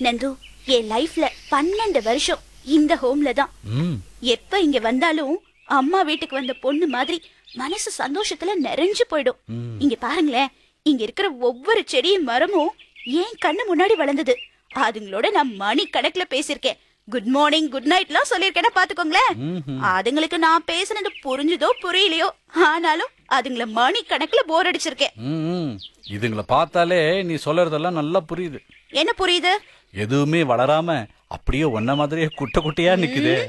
நந்து என் லைஃப்ல பன்னெண்டு வருஷம் இந்த ஹோம்ல தான் ம் எப்ப இங்க வந்தாலும் அம்மா வீட்டுக்கு வந்த பொண்ணு மாதிரி மனசு சந்தோஷத்துல நிறைஞ்சு போயிடும் ம். இங்க பாருங்களேன் இங்க இருக்கிற ஒவ்வொரு செடியும் மரமும் ஏன் கண்ணு முன்னாடி வளர்ந்தது அதுங்களோட நான் மணி கணக்குல பேசியிருக்கேன் குட் மார்னிங் குட் நைட்லாம் சொல்லியிருக்கேன்னா பாத்துக்கோங்களேன் ம்ஹும். அதுங்களுக்கு நான் பேசுனது புரிஞ்சுதோ புரியலையோ ஆனாலும் அதுங்கள மணி கணக்குல போர் அடிச்சிருக்கேன் ம், ம். இதுங்களை பார்த்தாலே நீ சொல்றதெல்லாம் நல்லா புரியுது என்ன புரியுது எதுவுமே வளராம அப்படியே ஒன்ன மாதிரியே குட்டை குட்டையா நிக்குது